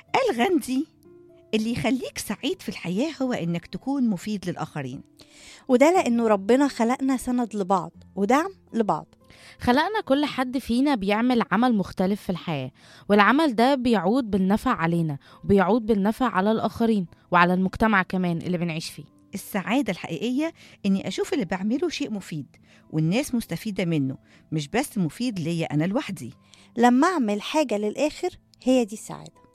قال غاندي اللي يخليك سعيد في الحياة هو إنك تكون مفيد للآخرين وده لأنه ربنا خلقنا سند لبعض ودعم لبعض خلقنا كل حد فينا بيعمل عمل مختلف في الحياة والعمل ده بيعود بالنفع علينا وبيعود بالنفع على الآخرين وعلى المجتمع كمان اللي بنعيش فيه السعادة الحقيقية إني أشوف اللي بعمله شيء مفيد والناس مستفيدة منه مش بس مفيد ليا أنا لوحدي لما أعمل حاجة للآخر هي دي السعادة